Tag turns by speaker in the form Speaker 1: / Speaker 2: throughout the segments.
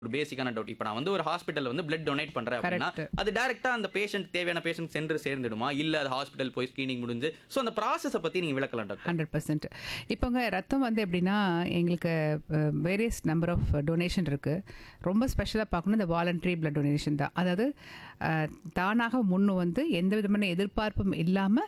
Speaker 1: ஒரு பேசிக்கான டவுட் இப்போ நான் வந்து ஒரு ஹாஸ்பிட்டல் வந்து பிளட் டொனேட் பண்றேன் அப்படின்னா
Speaker 2: Correct.
Speaker 1: அது டைரக்டா அந்த பேஷண்ட் தேவையான பேஷண்ட் சென்று சேர்ந்துடுமா இல்ல அது ஹாஸ்பிட்டல் போய் ஸ்கிரீனிங் முடிஞ்சு ஸோ அந்த ப்ராசஸை பத்தி நீங்க விளக்கலாம் டாக்டர்
Speaker 2: ஹண்ட்ரட் பர்சன்ட் இப்போங்க ரத்தம் வந்து எப்படின்னா எங்களுக்கு வேரியஸ் நம்பர் ஆஃப் டொனேஷன் இருக்குது ரொம்ப ஸ்பெஷலாக பார்க்கணும் இந்த வாலண்டரி பிளட் டொனேஷன் தான் அதாவது அஹ், தானாக முன்னு வந்து எந்த விதமான எதிர்பார்ப்பும் இல்லாமல்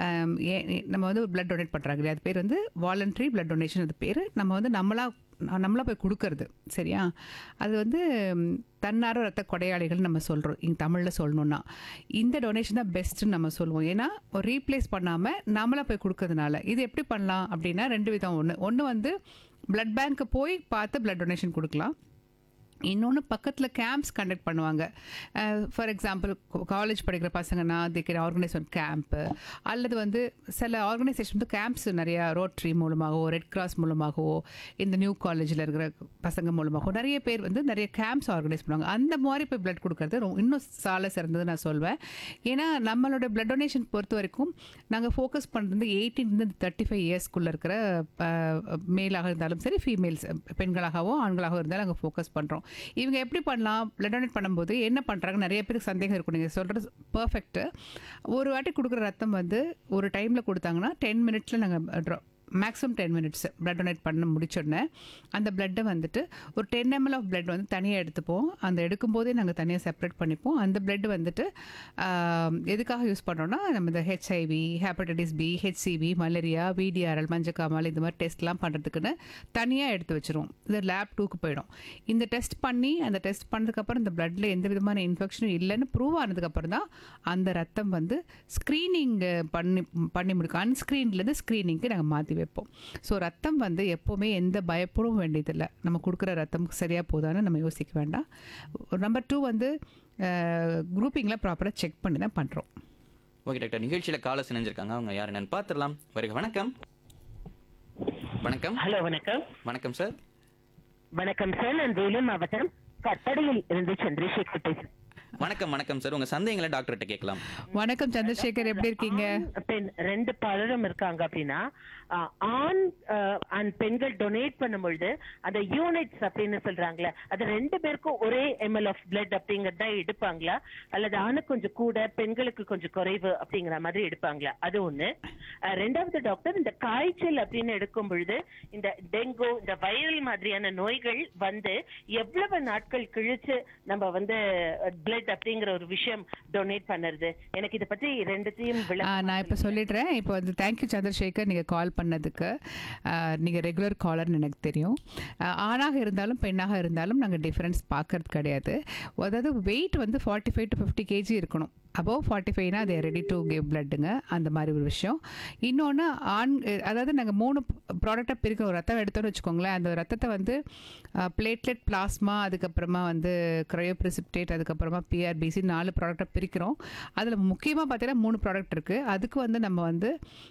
Speaker 2: நம்ம வந்து பிளட் டொனேட் பண்ணுறாங்க இல்லையா அது பேர் வந்து வாலண்டரி பிளட் டொனேஷன் அது பேர் நம்ம வந்து நம்மளா நம்மளா போய் கொடுக்கறது சரியா அது வந்து ம், தன்னார்வ ரத்த கொடையாளிகள் நம்ம சொல்கிறோம் இங்கே தமிழில் சொல்லணும்னா இந்த டொனேஷன் தான் பெஸ்ட்டுன்னு நம்ம சொல்லுவோம் ஏன்னா ஒரு ரீப்ளேஸ் பண்ணாமல் நம்மளா போய் கொடுக்கறதுனால இது எப்படி பண்ணலாம் அப்படின்னா ரெண்டு விதம் ஒன்று ஒன்று வந்து பிளட் பேங்க்கு போய் பார்த்து பிளட் டொனேஷன் கொடுக்கலாம் இன்னொன்று பக்கத்தில் கேம்ப்ஸ் கண்டக்ட் பண்ணுவாங்க ஃபார் எக்ஸாம்பிள் காலேஜ் படிக்கிற பசங்கன்னா they can organise one camp அல்லது வந்து சில ஆர்கனைசேஷன் வந்து கேம்ப்ஸ் நிறையா ரோட்ரி மூலமாகவோ ரெட் கிராஸ் மூலமாகவோ இந்த நியூ காலேஜில் இருக்கிற பசங்க மூலமாகவோ நிறைய பேர் வந்து நிறைய கேம்ப்ஸ் ஆர்கனைஸ் பண்ணுவாங்க அந்த மாதிரி போய் பிளட் கொடுக்கறது ரொம்ப- இன்னும் சால சிறந்தது நான் சொல்வேன் ஏன்னா நம்மளோட பிளட் டொனேஷன் பொறுத்த வரைக்கும் நாங்கள் ஃபோக்கஸ் பண்ணுறது எயிட்டீன்லேருந்து தேர்ட்டி ஃபைவ் இயர்ஸ்க்குள்ளே இருக்கிற அஹ், மேலாக இருந்தாலும் சரி ஃபீமேல்ஸ் பெண்களாகவோ ஆண்களாகவோ இருந்தாலும் நாங்கள் ஃபோக்கஸ் பண்ணுறோம் இவங்க எப்படி பண்ணலாம் பிளட் டொனேட் பண்ணும்போது என்ன பண்ணுறாங்க நிறைய பேருக்கு சந்தேகம் இருக்கும் நீங்கள் சொல்கிறது பர்ஃபெக்ட்டு ஒரு வாட்டி கொடுக்குற ரத்தம் வந்து ஒரு டைமில் கொடுத்தாங்கன்னா டென் மினிட்ஸில் நாங்கள் maximum ten minutes blood donate பண்ண முடிச்சோடனே அந்த பிளட்டை வந்துட்டு ஒரு டென் எம்எல் ஆஃப் பிளட் வந்து தனியாக எடுத்துப்போம் அந்த எடுக்கும்போதே நாங்கள் தனியாக செப்பரேட் பண்ணிப்போம் அந்த பிளட் வந்துட்டு ஆஹ், எதுக்காக யூஸ் பண்ணுறோன்னா நம்ம இந்த HIV hepatitis B HCV malaria VDRL மஞ்சக்காமல் இந்த மாதிரி டெஸ்ட்லாம் பண்ணுறதுக்குன்னு தனியாக எடுத்து வச்சிருவோம் இது லேப் டூக்கு போயிடும் இந்த டெஸ்ட் பண்ணி அந்த டெஸ்ட் பண்ணதுக்கப்புறம் இந்த பிளட்டில் எந்த விதமான இன்ஃபெக்ஷனும் இல்லைன்னு ப்ரூவ் ஆனதுக்கப்புறம் தான் அந்த ரத்தம் வந்து ஸ்க்ரீனிங் பண்ணி பண்ணி முடிக்கும் அன்ஸ்க்ரீன்லேருந்து ஸ்க்ரீனிங்க்கு நாங்கள் மாற்றி வைப்போம் ஸோ ரத்தம் வந்து எப்போவுமே எந்த பயப்படவும் வேண்டியதில்லை நம்ம கொடுக்குற ரத்தம் சரியாக போதான்னு நம்ம யோசிக்க வேண்டாம் நம்பர் டூ வந்து குரூப்பிங்கில் ப்ராப்பராக செக் பண்ணி தான் பண்ணுறோம்
Speaker 1: ஓகே டாக்டர் நிகழ்ச்சியில கால சிணைஞ்சிருக்காங்க அவங்க யார் என்னன்னு பார்த்துடலாம் வருக வணக்கம் வணக்கம்
Speaker 3: ஹலோ வணக்கம்
Speaker 1: வணக்கம் சார்
Speaker 3: வணக்கம் சார் நான் வேலூர் மாவட்டம் கட்டடையில் இருந்து சந்திரசேகர் பேசுறேன்
Speaker 1: வணக்கம் வணக்கம் சார் உங்க சந்தேகங்களை டாக்டர்கிட்ட கேட்கலாம்
Speaker 2: வணக்கம் சந்திரசேகர் எப்படி இருக்கீங்க
Speaker 3: ஆண், பெண் ரெண்டு பலரும் இருக்காங்க அப்படின்னா ஆ, ஆண் அண்ட் பெண்கள் டொனேட் பண்ணும் பொழுது அந்த யூனிட்ஸ் அப்படின்னு சொல்றாங்களே அது ரெண்டு பேருக்கும் ஒரே எம்எல் ஆஃப் பிளட் அப்படிங்கறத எடுப்பாங்களா அல்லது ஆணுக்கு கொஞ்சம் கூட பெண்களுக்கு கொஞ்சம் குறைவு அப்படிங்கிற மாதிரி எடுப்பாங்களா அது ஒண்ணு ஆ, ரெண்டாவது டாக்டர் இந்த காய்ச்சல் அப்படின்னு எடுக்கும் பொழுது இந்த டெங்கு இந்த வைரல் மாதிரியான நோய்கள் வந்து எவ்வளவு நாட்கள் கழிச்சு நம்ம வந்து பிளட் அப்படிங்கிற ஒரு விஷயம் டொனேட் பண்ணுறது எனக்கு இதை பற்றி ரெண்டுத்தையும்
Speaker 2: ஆ,
Speaker 3: விளக்கம்
Speaker 2: நான் இப்போ சொல்லிடுறேன் இப்போ வந்து தேங்க்யூ சந்திரசேகர் நீங்கள் கால் பண்ணதுக்கு நீங்கள் ரெகுலர் காலர்னு எனக்கு தெரியும் ஆ, ஆணாக இருந்தாலும் பெண்ணாக இருந்தாலும் நாங்கள் டிஃப்ரென்ஸ் பார்க்கறது கிடையாது அதாவது வெயிட் வந்து forty five to fifty KG இருக்கணும் அபவ் ஃபார்ட்டி ஃபைவ்னா அது ரெடி டு கிவ் பிளட்டுங்க அந்த மாதிரி ஒரு விஷயம் இன்னொன்று ஆண் அதாவது நாங்கள் மூணு ப்ராடக்டாக பிரிக்கிறோம் ஒரு ரத்தம் எடுத்தோம்னு வச்சுக்கோங்களேன் அந்த ரத்தத்தை வந்து பிளேட்லெட் பிளாஸ்மா அதுக்கப்புறமா வந்து க்ரையோப்ரிசிப்டேட் அதுக்கப்புறமா பிஆர்பிசி நாலு ப்ராடக்டாக பிரிக்கிறோம் அதில் முக்கியமாக பார்த்தீங்கன்னா மூணு ப்ராடக்ட் இருக்குது அதுக்கு வந்து நம்ம வந்து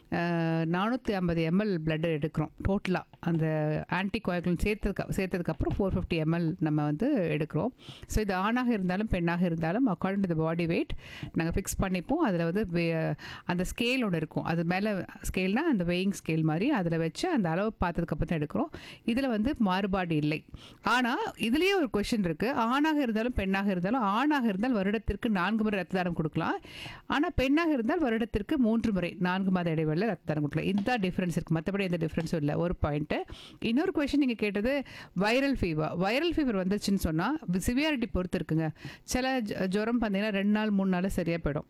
Speaker 2: நானூற்றி ஐம்பது எம்எல் பிளட் எடுக்கிறோம் டோட்டலாக அந்த ஆன்டி கோயகுலன் சேர்த்ததுக்கு சேர்த்ததுக்கப்புறம் ஃபோர் ஃபிஃப்டி எம்எல் நம்ம வந்து எடுக்கிறோம் ஸோ இது ஆணாக இருந்தாலும் பெண்ணாக இருந்தாலும் according to the body weight நாங்கள் ஃபிக்ஸ் பண்ணிப்போம் அதில் வந்து வே- அந்த ஸ்கேல் ஒன்று இருக்கும் அது மேலே ஸ்கேல்னால் அந்த வெயிங் ஸ்கேல் மாதிரி அதில் வச்சு அந்த அளவு பார்த்ததுக்கப்புறம் தான் எடுக்கிறோம் இதில் வந்து மாறுபாடு இல்லை ஆனால் இதுலேயே ஒரு கொஷின் இருக்குது ஆணாக இருந்தாலும் பெண்ணாக இருந்தாலும் ஆணாக இருந்தால் வருடத்திற்கு நான்கு முறை ரத்த தானம் கொடுக்கலாம் ஆனால் பெண்ணாக இருந்தால் வருடத்திற்கு மூன்று முறை நான்கு மாத இடைவெளியில் ரத்த தானம் கொடுக்கலாம் இதுதான் டிஃப்ரென்ஸ் இருக்குது மற்றபடி எந்த டிஃப்ரென்ஸும் இல்லை ஒரு பாயிண்ட்டு இன்னொரு கொஷின் நீங்கள் கேட்டது வைரல் ஃபீவர் வைரல் ஃபீவர் வந்துச்சுன்னு சொன்னால் சிவியாரிட்டி பொறுத்து இருக்குங்க சில ஜ- ஜுரம் பார்த்தீங்கன்னா ரெண்டு நாள் மூணு நாள் சரியாக போயிடும்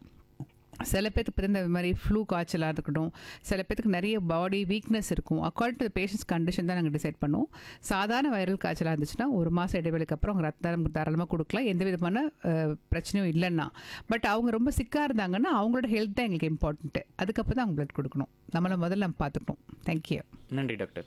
Speaker 2: சில பேருக்கு பிறந்த மாதிரி ஃப்ளூ காய்ச்சலாக இருக்கட்டும் சில பேருக்கு நிறைய பாடி வீக்னஸ் இருக்கும் அக்கார்டிங் டு பேஷண்ட்ஸ் கண்டிஷன் தான் நாங்கள் டிசைட் பண்ணுவோம் சாதாரண வைரல் காய்ச்சலாக இருந்துச்சுன்னா ஒரு மாதம் இடைவெளிக்கு அப்புறம் அவங்க ரத்தம் தாராளமாக கொடுக்கலாம் எந்த விதமான அஹ், பிரச்சனையும் இல்லைன்னா பட் அவங்க ரொம்ப சிக்காக இருந்தாங்கன்னா அவங்களோட ஹெல்த் தான் எங்களுக்கு இம்பார்ட்டன்ட்டு அதுக்கப்புறம் தான் அவங்க பிளட் கொடுக்கணும் நம்மளை முதல்ல நம்ம பார்த்துக்கணும் தேங்க்யூ
Speaker 1: நன்றி டாக்டர்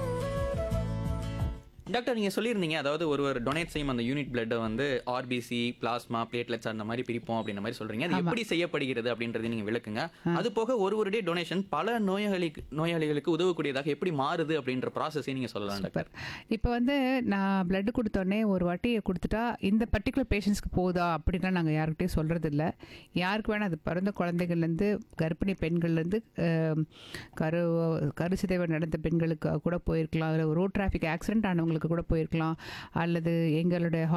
Speaker 1: டாக்டர் நீங்க சொல்லியிருந்தீங்க அதாவது ஒரு ஒரு டொனேட் செய்யும் அந்த யூனிட் பிளட்டை வந்து ஆர்பிசி பிளாஸ்மா பிளேட்லெட்ஸ் அந்த மாதிரி பிரிப்போம் அப்படின்ற மாதிரி சொல்றீங்க அது எப்படி செய்யப்படுகிறது அப்படின்றத நீங்க விளக்குங்க அது போக ஒரு ஒரு டே டொனேஷன் பல நோயாளிக்கு நோயாளிகளுக்கு உதவக்கூடியதாக எப்படி மாறுது அப்படின்ற ப்ராசஸையும் நீங்க சொல்லலாம் டாக்டர்
Speaker 2: சூப்பர் இப்போ வந்து நான் பிளட் கொடுத்தோடனே ஒரு வாட்டி கொடுத்துட்டா இந்த பர்டிகுலர் பேஷண்ட்ஸ்க்கு போகுதா அப்படின்லாம் நாங்கள் யாருக்கிட்டையும் சொல்கிறது இல்லை யாருக்கு வேணால் அது பிறந்த குழந்தைகள்லேருந்து கர்ப்பிணி பெண்கள்லேருந்து கரு கருச்சிதைவு நடந்த பெண்களுக்கு கூட போயிருக்கலாம் அதில் ரோட் டிராஃபிக் ஆக்சிடென்ட் ஆனவங்களுக்கு கூட போயிருக்கலாம் அல்லது எங்களுடைய